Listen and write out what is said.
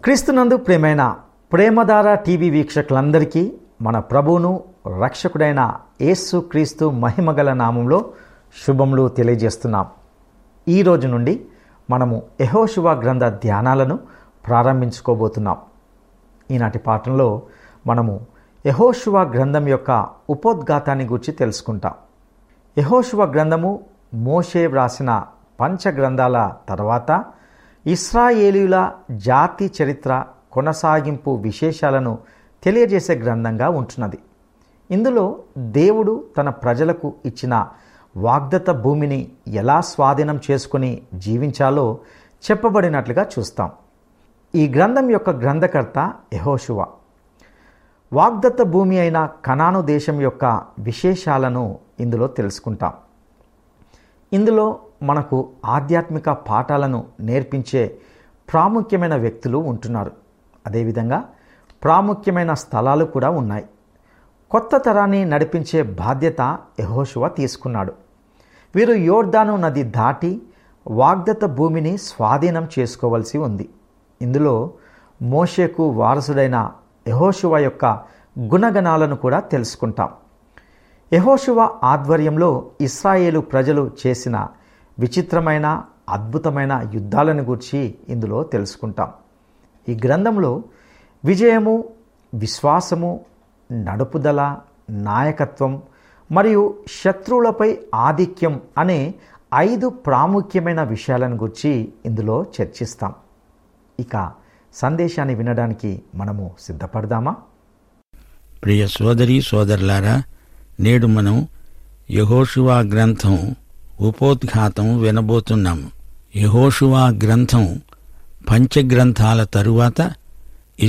క్రీస్తునందు ప్రేమైన ప్రేమధార టీవీ వీక్షకులందరికీ మన ప్రభువును రక్షకుడైన యేసు క్రీస్తు మహిమగల నామంలో శుభములు తెలియజేస్తున్నాం ఈ రోజు నుండి మనము యహోశివ గ్రంథ ధ్యానాలను ప్రారంభించుకోబోతున్నాం ఈనాటి పాఠంలో మనము యహోశివ గ్రంథం యొక్క ఉపోద్ఘాతాన్ని గురించి తెలుసుకుంటాం యహోశివ గ్రంథము మోషే వ్రాసిన పంచగ్రంథాల తర్వాత ఇస్రాయేలీల జాతి చరిత్ర కొనసాగింపు విశేషాలను తెలియజేసే గ్రంథంగా ఉంటున్నది ఇందులో దేవుడు తన ప్రజలకు ఇచ్చిన వాగ్దత భూమిని ఎలా స్వాధీనం చేసుకుని జీవించాలో చెప్పబడినట్లుగా చూస్తాం ఈ గ్రంథం యొక్క గ్రంథకర్త యహోశువ వాగ్దత్త భూమి అయిన కనాను దేశం యొక్క విశేషాలను ఇందులో తెలుసుకుంటాం ఇందులో మనకు ఆధ్యాత్మిక పాఠాలను నేర్పించే ప్రాముఖ్యమైన వ్యక్తులు ఉంటున్నారు అదేవిధంగా ప్రాముఖ్యమైన స్థలాలు కూడా ఉన్నాయి కొత్త తరాన్ని నడిపించే బాధ్యత యహోశువ తీసుకున్నాడు వీరు యోర్దాను నది దాటి వాగ్దత్త భూమిని స్వాధీనం చేసుకోవలసి ఉంది ఇందులో మోషేకు వారసుడైన యహోశువ యొక్క గుణగణాలను కూడా తెలుసుకుంటాం యహోశువ ఆధ్వర్యంలో ఇస్రాయేలు ప్రజలు చేసిన విచిత్రమైన అద్భుతమైన యుద్ధాలను గురించి ఇందులో తెలుసుకుంటాం ఈ గ్రంథంలో విజయము విశ్వాసము నడుపుదల నాయకత్వం మరియు శత్రువులపై ఆధిక్యం అనే ఐదు ప్రాముఖ్యమైన విషయాలను గురించి ఇందులో చర్చిస్తాం ఇక సందేశాన్ని వినడానికి మనము సిద్ధపడదామా ప్రియ సోదరి సోదరులారా నేడు మనం యహోషువా గ్రంథం ఉపోద్ఘాతం వినబోతున్నాము యహోషువా గ్రంథం పంచగ్రంథాల తరువాత